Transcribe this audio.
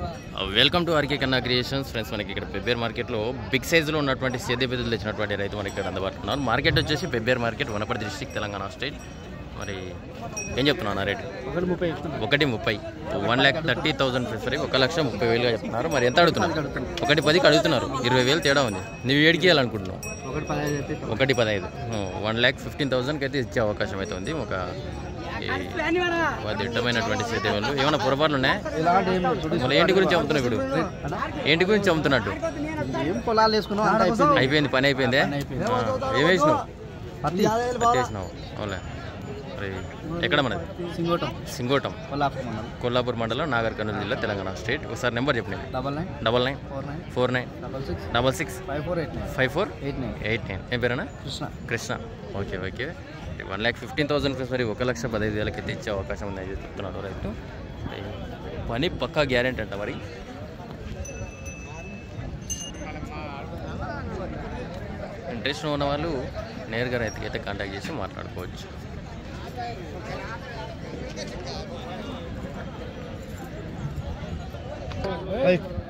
Welcome to RK Kanna creations friends మనకి ఇక్కడ పెబ్బేర్ మార్కెట్లో బిగ్ సైజులో ఉన్నటువంటి సేద్య బిద్దులు తెచ్చినటువంటి రైతు మనకి ఇక్కడ అందుబాటులో ఉన్నారు మార్కెట్ వచ్చేసి Pebbair market Wanaparthy district Telangana state మరి ఏం చెప్తున్నాను రేటు ఒకటి ముప్పై చెప్తున్నా ఒకటి ముప్పై one lakh thirty thousand fifty ఒక లక్ష ముప్పై వేలుగా చెప్తున్నారు మరి ఎంత అడుగుతున్నారు ఒకటి పదికి అడుగుతున్నారు ఇరవై వేలు తేడా ఉంది నువ్వు ఏడికి ఇవ్వాలనుకుంటున్నావు ఒకటి పదహైదు చెప్పి ఒకటి పదహైదు వన్ ల్యాక్ ఫిఫ్టీన్ థౌసండ్కి అయితే ఇచ్చే అవకాశం అయితే ఉంది ఒక ఈ దిట్టమైనటువంటి సేద్యములు ఏమైనా పొరపాట్లు ఉన్నాయా ఇలాంటి ఏం లేదు. మళ్ళీ ఏంటి గురించి అమ్ముతున్నావు ఇప్పుడు ఏంటి గురించి అమ్ముతున్నట్టు ఏం పొలాలు వేసుకున్నాం అంత అయిపోయింది అయిపోయింది పని అయిపోయిందే పని అయిపోయింది. ఆ, ఏం వేసినావు పత్తి పత్తి వేసినావు అవులే మరి ఎక్కడ మనది సింగోటం సింగోటం కొల్లాపూర్ మండలం కొల్లాపూర్ మండలం నాగర్ కర్నూలు జిల్లా తెలంగాణ స్టేట్ ఒకసారి నెంబర్ చెప్పండి double nine double nine four nine four nine double six double six five four eight nine five four eight nine eight nine ఏం పేరేనా Krishna Krishna okay okay one lakh fifteen thousand rupees మరి ఒక లక్ష పదహైదు వేలకి అయితే ఇచ్చే అవకాశం ఉంది అని చెప్తున్నాడు రైతు పని పక్కా గ్యారెంటీ అంట మరి ఇంట్రెస్ట్ ఉన్న వాళ్ళు నేరుగా రైతుకి అయితే కాంటాక్ట్ చేసి మాట్లాడుకోవచ్చు Hey.